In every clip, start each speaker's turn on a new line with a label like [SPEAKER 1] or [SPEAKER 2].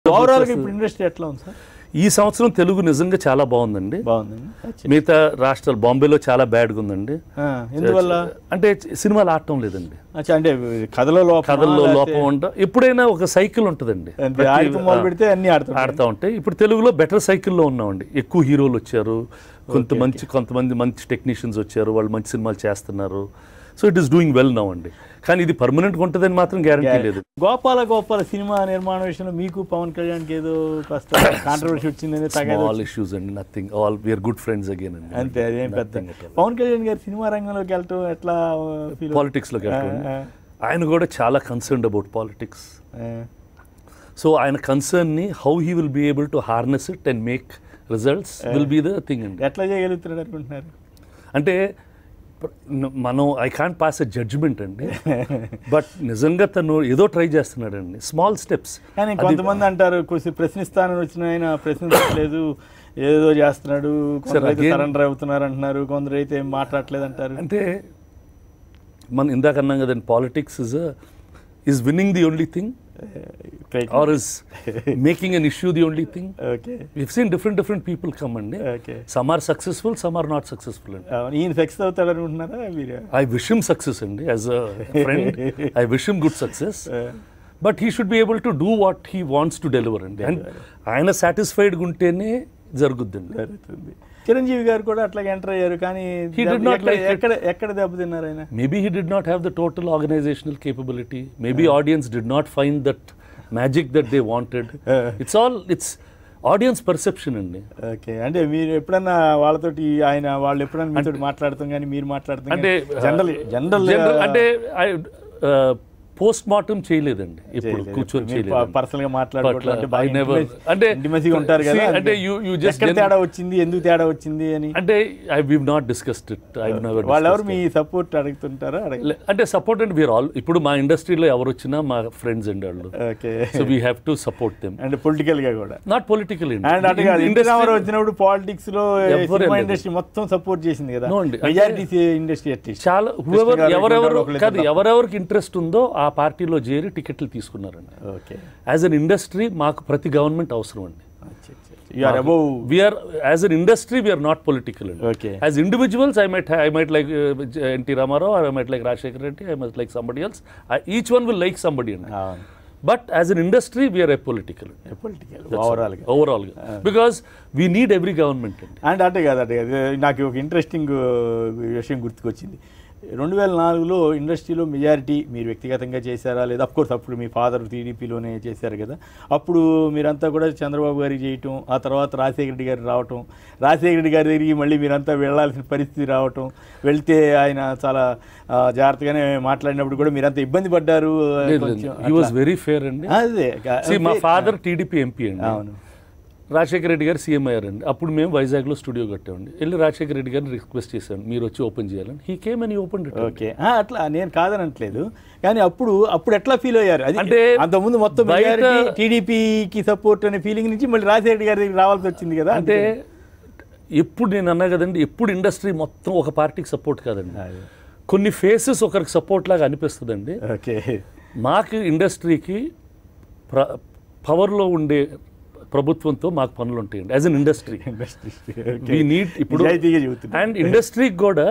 [SPEAKER 1] Overall గా ఇప్పుడు industry ఎట్లా ఉంది సార్
[SPEAKER 2] ఈ సంవత్సరం తెలుగు నిజంగా చాలా బాగుందండి
[SPEAKER 1] బాగుందండి
[SPEAKER 2] మిగతా రాష్ట్రాలు బాంబేలో చాలా బ్యాడ్గా ఉందండి
[SPEAKER 1] ఆ, ఎందువల్ల
[SPEAKER 2] అంటే సినిమాలు ఆడటం లేదండి
[SPEAKER 1] అచ్చా, అంటే కథలో లోపం
[SPEAKER 2] కథల్లో లోపం ఉండ ఎప్పుడైనా ఒక సైకిల్ ఉంటుందండి ప్రతి-
[SPEAKER 1] ఆడితో మొదలు పెడితే అన్ని ఆడుతాం
[SPEAKER 2] ఆడుతూ ఉంటాయి ఇప్పుడు తెలుగులో బెటర్ సైకిల్లో ఉన్నామండి ఎక్కువ హీరోలు వచ్చారు కొంత మంచి కొంతమంది మంచి టెక్నీషియన్స్ వచ్చారు వాళ్ళు మంచి సినిమాలు చేస్తున్నారు so it is doing well now అండి కానీ ఇది పర్మనెంట్గా ఉంటుందని మాత్రం గ్యారంటీ లేదు
[SPEAKER 1] గోపాల గోపాల సినిమా నిర్మాణ విషయంలో మీకు పవన్ కళ్యాణ్కి ఏదో కాస్త కాంట్రవర్సీ వచ్చిందని తగ్గదు
[SPEAKER 2] స్మాల్ ఇష్యూస్ అండి nothing all we are good friends again అండి
[SPEAKER 1] అంతే అదేం పెద్ద పవన్ కళ్యాణ్ గారు సినిమా రంగంలోకి వెళ్ళటం ఎట్లా ఫీల్
[SPEAKER 2] పాలిటిక్స్లోకి వెళ్తాం ఆయన కూడా చాలా కన్సర్న్డ్ అబౌట్ పాలిటిక్స్ సో ఆయన కన్సర్న్ని how he will be able to harness it and make results will be the thing అండి
[SPEAKER 1] ఎట్లా చేయగలుగుతున్నాడు అనుకుంటున్నారు
[SPEAKER 2] అంటే ప్ర- న- మనం I can't pass a judgement అండి బట్ నిజంగా తను ఏదో ట్రై చేస్తున్నాడండి స్మాల్ స్టెప్స్
[SPEAKER 1] కానీ కొంతమంది అంటారు కొంచెం ప్రశ్నిస్తానని వచ్చిన ఆయన ప్రశ్నించట్లేదు ఏదో చేస్తున్నాడు కొందరు అయితే
[SPEAKER 2] again-
[SPEAKER 1] సరెండర్ అవుతున్నారు అంటున్నారు కొందరు అయితే ఏం మాట్లాడట్లేదు అంటారు
[SPEAKER 2] అంటే మనం ఇందాక అన్నాం కదండి politics is is winning the only thing or is making an issue the only thing
[SPEAKER 1] okay
[SPEAKER 2] we've seen different different people come అండి
[SPEAKER 1] okay
[SPEAKER 2] some are successful some are not successful అండి
[SPEAKER 1] ఈయన సక్సెస్ అవుతాడు అనుకుంటున్నారా మీరు
[SPEAKER 2] I wish him success అండి as a friend I wish him good success but he should be able to do what he wants to deliver అండి and ఆయన సాటిస్ఫైడ్గా ఉంటేనే జరుగుద్దండి
[SPEAKER 1] జరుగుతుంది చిరంజీవి గారు కూడా అట్లాగే ఎంటర్ అయ్యారు కానీ
[SPEAKER 2] He did not
[SPEAKER 1] ఎక్కడ-
[SPEAKER 2] like it.
[SPEAKER 1] ఎక్కడ ఎక్కడ దెబ్బతిన్నారు ఆయన
[SPEAKER 2] Maybe he did not have the total organizational capability. Maybe audience did not find that magic that they wanted. It's all, it's audience perception అండి
[SPEAKER 1] ఓకే అంటే మీరు ఎప్పుడన్నా వాళ్ళతోటి ఆయన వాళ్ళు ఎప్పుడన్నా మీతో మాట్లాడతాం కానీ మీరు మాట్లాడతాం
[SPEAKER 2] అంటే
[SPEAKER 1] జనరల్ జనరల్
[SPEAKER 2] జనరల్ అంటే పోస్ట్ మార్టం చేయలేదండి ఇప్పుడు కూర్చొని చేయలేదు
[SPEAKER 1] పర్సనల్ గా మాట్లాడుకోవడం అంటే బాగా
[SPEAKER 2] I never-
[SPEAKER 1] intimacy-
[SPEAKER 2] అంటే
[SPEAKER 1] intimacy ఉంటారు కదా
[SPEAKER 2] see, అంటే
[SPEAKER 1] అందుకే.
[SPEAKER 2] you- you just
[SPEAKER 1] ఎక్కడ
[SPEAKER 2] gen-
[SPEAKER 1] తేడా వచ్చింది ఎందుకు తేడా వచ్చింది అని
[SPEAKER 2] అంటే I we've not discussed it I never
[SPEAKER 1] వాళ్ళెవరు మీ సపోర్ట్ అడుగుతుంటారా అడగ
[SPEAKER 2] లే- అంటే సపోర్ట్ అండ్ వీఆర్ ఆల్ ఇప్పుడు మా ఇండస్ట్రీలో ఎవరు వచ్చినా మా ఫ్రెండ్స్ అండి వాళ్ళు
[SPEAKER 1] okay
[SPEAKER 2] so we have to support them
[SPEAKER 1] and political గా కూడా
[SPEAKER 2] నాట్ పొలిటికల్
[SPEAKER 1] అండ్ అటు కాదు ఇంటి రామారావు వచ్చినప్పుడు పాలిటిక్స్ లో
[SPEAKER 2] ఎవ్వరు
[SPEAKER 1] సినిమా
[SPEAKER 2] వెళ్ళలేదు.
[SPEAKER 1] ఇండస్ట్రీ మొత్తం సపోర్ట్ చేసింది కదా
[SPEAKER 2] No అండి. అంటే-
[SPEAKER 1] మెజారిటీ ఇండస్ట్రీ అట్లీస్ట్
[SPEAKER 2] చాలా
[SPEAKER 1] కృష్ణ
[SPEAKER 2] whoever
[SPEAKER 1] గారు,
[SPEAKER 2] ఎవరెవరు
[SPEAKER 1] ఇటువంటి వాళ్ళు
[SPEAKER 2] కాదు
[SPEAKER 1] ఒకళ్ళిద్దరు
[SPEAKER 2] ఎవరెవరికి ఇంట్రెస్ట్ ఉందో ఆ పార్టీలో చేరి టికెట్లు తీసుకున్నారండి
[SPEAKER 1] ఓకే
[SPEAKER 2] యాజ్ అన్ ఇండస్ట్రీ మాకు ప్రతి గవర్నమెంట్ అవసరం అండి
[SPEAKER 1] you are above
[SPEAKER 2] we are as an industry we are not political అండి
[SPEAKER 1] okay
[SPEAKER 2] as individuals I might I might like NT Rama Rao I might like Rajasekhar Reddy I might like somebody else each one will like somebody అండి but as an industry we are a political
[SPEAKER 1] political overall గా
[SPEAKER 2] ఓవరాల్గా because we need every government అండి
[SPEAKER 1] అంటే అంటే కాదు అంటే కాదు నాకు ఒక ఇంట్రెస్టింగ్ విషయం గుర్తుకొచ్చింది రెండు వేల నాలుగులో ఇండస్ట్రీలో మెజారిటీ మీరు వ్యక్తిగతంగా చేశారా లేదా కోర్స్ అప్పుడు మీ ఫాదర్ టీడీపీలోనే చేశారు కదా అప్పుడు మీరంతా కూడా చంద్రబాబు గారికి చేయటం ఆ తర్వాత రాజశేఖర రెడ్డి గారు రావటం రాజశేఖర రెడ్డి గారి దగ్గరికి మళ్ళీ మీరంతా వెళ్ళాల్సిన పరిస్థితి రావటం వెళ్తే ఆయన చాలా ఆ, జాగ్రత్తగానే మాట్లాడినప్పుడు కూడా మీరంతా ఇబ్బంది పడ్డారు కొంచెం
[SPEAKER 2] హీ వాజ్ వెరీ ఫేర్ అండి
[SPEAKER 1] అదే
[SPEAKER 2] See, మా ఫాదర్ టీడీపీ ఎంపీ అండి
[SPEAKER 1] అవును
[SPEAKER 2] రాజశేఖర రెడ్డి గారు సీఎం అయ్యారండి అప్పుడు మేము వైజాగ్లో స్టూడియో కట్టామండి వెళ్ళి రాజశేఖర రెడ్డి గారిని రిక్వెస్ట్ చేశాను మీరు వచ్చి ఓపెన్ చేయాలని హీ కేమ్ అని ఓపెన్
[SPEAKER 1] ఓకే ఆ, అట్లా నేను కాదనట్లేదు కానీ అప్పుడు అప్పుడు ఎట్లా ఫీల్ అయ్యారు అది
[SPEAKER 2] అంటే
[SPEAKER 1] అంతకుముందు మొత్తం
[SPEAKER 2] బయట-
[SPEAKER 1] టీడీపీకి సపోర్ట్ అనే ఫీలింగ్ నుంచి మళ్ళీ రాజశేఖర రెడ్డి గారి దగ్గరికి రావాల్సి వచ్చింది కదా
[SPEAKER 2] అంటే ఎప్పుడు నేను అన్నా కదండి ఎప్పుడు ఇండస్ట్రీ మొత్తం ఒక పార్టీకి సపోర్ట్ కాదండి
[SPEAKER 1] అదే.
[SPEAKER 2] కొన్ని ఫేసెస్ ఒకరికి సపోర్ట్ లాగా అనిపిస్తుందండి
[SPEAKER 1] ఓకే
[SPEAKER 2] మాకు ఇండస్ట్రీకి ప్ర పవర్లో ఉండే ప్రభుత్వంతో మాకు పనులు ఉంటాయండి as an industry we need ఇప్పుడు
[SPEAKER 1] నిజాయితీగా చెబుతున్నా.
[SPEAKER 2] అండ్ ఇండస్ట్రీకి కూడా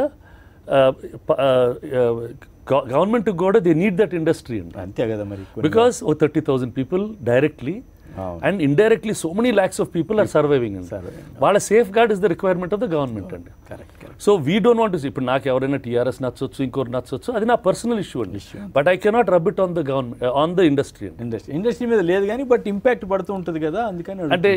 [SPEAKER 2] గవర్నమెంట్కి కూడా దే నీడ్ దట్ ఇండస్ట్రీ అండి
[SPEAKER 1] అంతే కదా మరి
[SPEAKER 2] because oh thirty thousand people directly
[SPEAKER 1] అవును.
[SPEAKER 2] And indirectly so many lakhs of people are surviving అండి
[SPEAKER 1] Surviving.
[SPEAKER 2] వాళ్ళ safeguard is the requirement of the government అండి
[SPEAKER 1] correct correct
[SPEAKER 2] so we don't want ఇప్పుడు నాకు ఎవరైనా టీఆర్ఎస్ నచ్చొచ్చు ఇంకోటి నచ్చొచ్చు అది నా పర్సనల్ ఇష్యూ అండి but I cannot rub it on the government on the industry అండి
[SPEAKER 1] ఇండస్ట్రీ ఇండస్ట్రీ మీద లేదు కానీ బట్ ఇంపాక్ట్ పడుతూ ఉంటుంది కదా అందుకని
[SPEAKER 2] అంటే